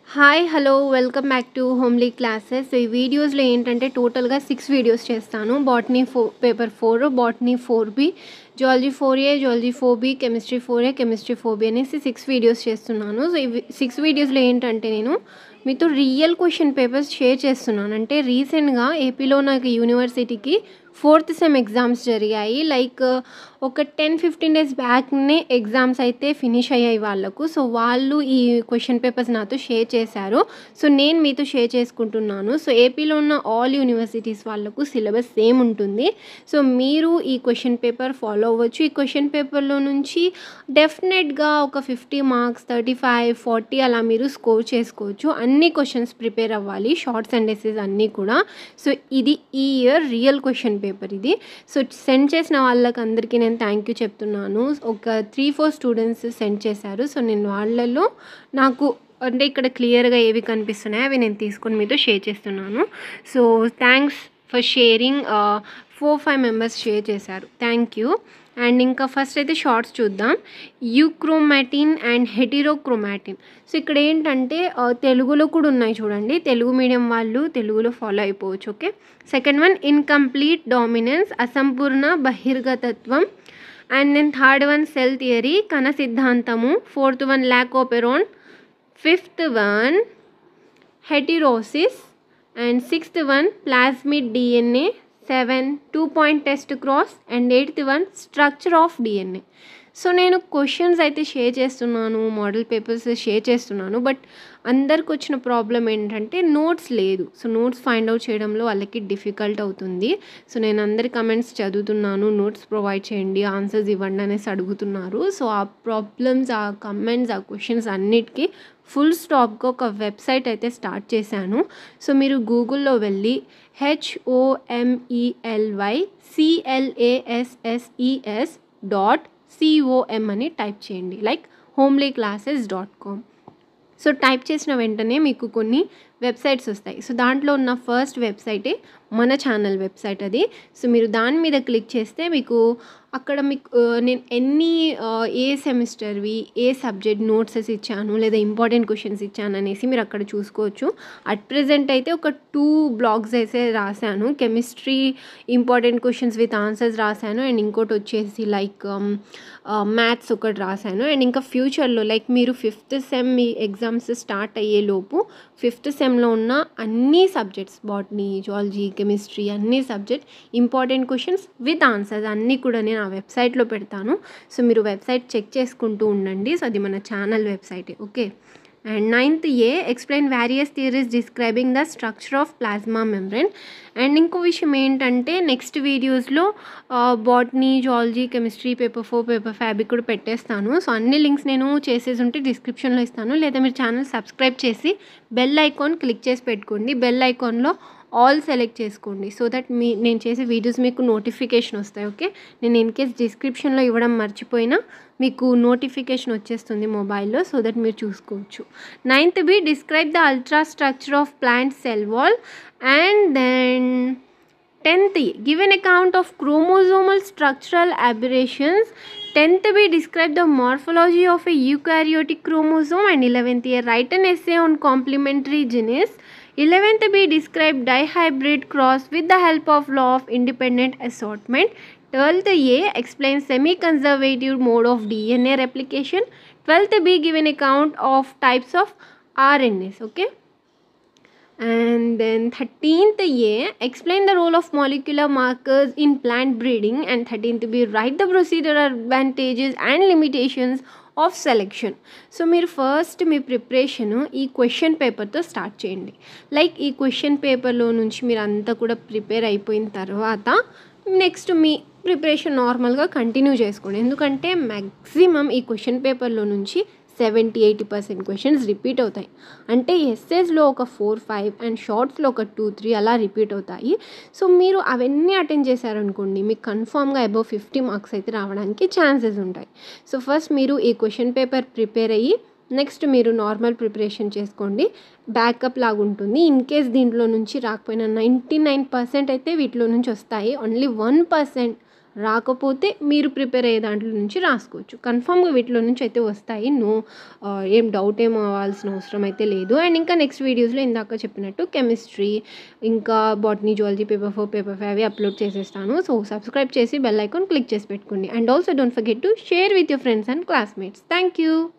Hi hello welcome back to homely classes so ఈ వీడియోస్లో ఏంటంటే టోటల్గా సిక్స్ వీడియోస్ చేస్తాను botany four paper four botany four B zoology four A zoology four B chemistry four A chemistry four B అనేసి six videos చేస్తున్నాను so ఈ six వీడియోస్లో ఏంటంటే నేను మీతో రియల్ క్వశ్చన్ పేపర్స్ షేర్ చేస్తున్నాను అంటే రీసెంట్గా ఏపీలో నాకు యూనివర్సిటీకి ఫోర్త్ సెమ్ ఎగ్జామ్స్ జరిగాయి లైక్ ఒక టెన్ ఫిఫ్టీన్ డేస్ బ్యాక్నే ఎగ్జామ్స్ అయితే ఫినిష్ అయ్యాయి వాళ్ళకు సో వాళ్ళు ఈ క్వశ్చన్ పేపర్స్ నాతో షేర్ చేశారు సో నేను మీతో షేర్ చేసుకుంటున్నాను సో ఏపీలో ఉన్న ఆల్ యూనివర్సిటీస్ వాళ్ళకు సిలబస్ సేమ్ ఉంటుంది సో మీరు ఈ క్వశ్చన్ పేపర్ ఫాలో అవ్వచ్చు ఈ క్వశ్చన్ పేపర్లో నుంచి డెఫినెట్గా ఒక fifty marks thirty five forty అలా మీరు స్కోర్ చేసుకోవచ్చు అన్ని క్వశ్చన్స్ ప్రిపేర్ అవ్వాలి షార్ట్స్ అండ్ ఎస్సెస్ అన్నీ కూడా సో ఇది ఈ ఇయర్ రియల్ క్వశ్చన్ పేపర్ ఇది సో సెండ్ చేసిన వాళ్ళకి అందరికీ నేను థ్యాంక్ యూ చెప్తున్నాను ఒక త్రీ ఫోర్ స్టూడెంట్స్ సెండ్ చేశారు సో నేను వాళ్ళలో నాకు అంటే ఇక్కడ క్లియర్గా ఏవి కనిపిస్తున్నాయో అవి నేను తీసుకొని మీతో షేర్ చేస్తున్నాను so thanks for sharing four five members share చేశారు థ్యాంక్ యూ అండ్ ఇంకా ఫస్ట్ అయితే షార్ట్స్ చూద్దాం యూక్రోమాటిన్ అండ్ హెటిరోక్రోమాటిన్ సో ఇక్కడ ఏంటంటే ఆ, తెలుగులో కూడా ఉన్నాయి చూడండి తెలుగు మీడియం వాళ్ళు తెలుగులో ఫాలో అయిపోవచ్చు okay second one incomplete dominance అసంపూర్ణ బహిర్గతత్వం and then third one cell theory కణ సిద్ధాంతము fourth one lac operon fifth one heterosis and sixth one plasmid DNA seven two point test cross and eighth one structure of DNA so నేను questions అయితే share చేస్తున్నాను model papers share చేస్తున్నాను but అందరికి వచ్చిన problem ఏంటంటే notes లేదు so notes find out చేయడంలో వాళ్ళకి డిఫికల్ట్ అవుతుంది సో నేను అందరి కమెంట్స్ చదువుతున్నాను నోట్స్ ప్రొవైడ్ చేయండి ఆన్సర్స్ ఇవ్వండి అనేసి అడుగుతున్నారు సో ఆ ప్రాబ్లమ్స్ ఆ కమెంట్స్ ఆ క్వశ్చన్స్ అన్నిటికీ ఫుల్ స్టాప్గా ఒక వెబ్సైట్ అయితే స్టార్ట్ చేశాను సో మీరు గూగుల్లో వెళ్ళి హెచ్ఓఎంఈఎల్వై సిఎల్ఏఎస్ఎస్ఈఎస్ డాట్ సిఓఎం అని టైప్ చేయండి like homely classes dot com so type చేసిన వెంటనే మీకు కొన్ని వెబ్సైట్స్ వస్తాయి సో దాంట్లో ఉన్న ఫస్ట్ వెబ్సైటే మన ఛానల్ వెబ్సైట్ అది సో మీరు దాని మీద క్లిక్ చేస్తే మీకు అక్కడ మీకు ఆ, నేను ఎన్ని ఆ, ఏ సెమిస్టర్వి ఏ సబ్జెక్ట్ నోట్సెస్ ఇచ్చాను లేదా ఇంపార్టెంట్ క్వశ్చన్స్ ఇచ్చాను అనేసి మీరు అక్కడ చూసుకోవచ్చు అట్ ప్రెజెంట్ అయితే ఒక టూ బ్లాగ్స్ అయితే రాశాను chemistry important questions with answers రాశాను అండ్ ఇంకోటి వచ్చేసి లైక్ మ్యాథ్స్ ఒకటి రాశాను అండ్ ఇంకా ఫ్యూచర్లో లైక్ మీరు ఫిఫ్త్ సెమ్ మీ ఎగ్జామ్స్ స్టార్ట్ అయ్యేలోపు ఫిఫ్త్ సెమ్లో ఉన్న అన్ని సబ్జెక్ట్స్ బాటనీ జువాలజీ కెమిస్ట్రీ అన్ని subject important questions with answers అన్నీ కూడా నేను ఆ వెబ్సైట్లో పెడతాను సో మీరు వెబ్సైట్ చెక్ చేసుకుంటూ ఉండండి సో అది మన ఛానల్ వెబ్సైటే okay and ninth A explain various theories describing the structure of plasma membrane and ఇంకో విషయం ఏంటంటే నెక్స్ట్ వీడియోస్లో botany zoology chemistry paper four paper fabric కూడా పెట్టేస్తాను సో అన్ని లింక్స్ నేను చేసేసి ఉంటే డిస్క్రిప్షన్లో ఇస్తాను లేదా మీరు ఛానల్ సబ్స్క్రైబ్ చేసి బెల్ ఐకాన్ క్లిక్ చేసి పెట్టుకోండి బెల్ ఐకాన్లో ఆల్ సెలెక్ట్ చేసుకోండి సో దట్ మీ నేను చేసే వీడియోస్ మీకు నోటిఫికేషన్ వస్తాయి ఓకే నేను ఇన్ కేస్ డిస్క్రిప్షన్లో ఇవ్వడం మర్చిపోయినా మీకు నోటిఫికేషన్ వచ్చేస్తుంది మొబైల్లో సో దట్ మీరు చూసుకోవచ్చు ninth B describe the ultra structure of plant cell wall and then tenth give an account of chromosomal structural aberrations tenth B describe the morphology of a eukaryotic chromosome and eleventh year write an essay on complementary genes 11th B describe dihybrid cross with the help of law of independent assortment. 12th A explain semi-conservative mode of DNA replication. 12th B give an account of types of RNAs. Okay. And then 13th A explain the role of molecular markers in plant breeding. And 13th B write the procedural advantages and limitations of selection so మీరు first మీ preparation ఈ question పేపర్తో start చేయండి like ఈ question పేపర్లో నుంచి మీరు అంతా కూడా ప్రిపేర్ అయిపోయిన తర్వాత నెక్స్ట్ మీ ప్రిపరేషన్ నార్మల్గా కంటిన్యూ చేసుకోండి ఎందుకంటే మ్యాక్సిమం ఈ క్వశ్చన్ పేపర్లో నుంచి seventy eighty percent questions repeat అవుతాయి అంటే ఎస్ఎస్లో ఒక ఫోర్ ఫైవ్ అండ్ షార్ట్స్లో ఒక టూ త్రీ అలా రిపీట్ అవుతాయి సో మీరు అవన్నీ అటెండ్ చేశారనుకోండి మీకు కన్ఫామ్గా అబౌవ్ ఫిఫ్టీ మార్క్స్ అయితే రావడానికి ఛాన్సెస్ ఉంటాయి సో ఫస్ట్ మీరు ఈ క్వశ్చన్ పేపర్ ప్రిపేర్ అయ్యి నెక్స్ట్ మీరు నార్మల్ ప్రిపరేషన్ చేసుకోండి బ్యాకప్ లాగా ఉంటుంది ఇన్ కేస్ దీంట్లో నుంచి రాకపోయినా నైంటీ నైన్ పర్సెంట్ అయితే వీటిలో నుంచి వస్తాయి ఓన్లీ వన్ పర్సెంట్ రాకపోతే మీరు ప్రిపేర్ అయ్యే దాంట్లో నుంచి రాసుకోవచ్చు కన్ఫామ్గా వీటిలో నుంచి అయితే వస్తాయి నో ఏం డౌట్ ఏం అవ్వాల్సిన అవసరం అయితే లేదు అండ్ ఇంకా నెక్స్ట్ వీడియోస్లో ఇందాక చెప్పినట్టు కెమిస్ట్రీ ఇంకా botany zoology paper four paper five అవి అప్లోడ్ చేసేస్తాను సో సబ్స్క్రైబ్ చేసి బెల్ ఐకాన్ క్లిక్ చేసి పెట్టుకోండి and also don't forget to share with your friends and classmates thank you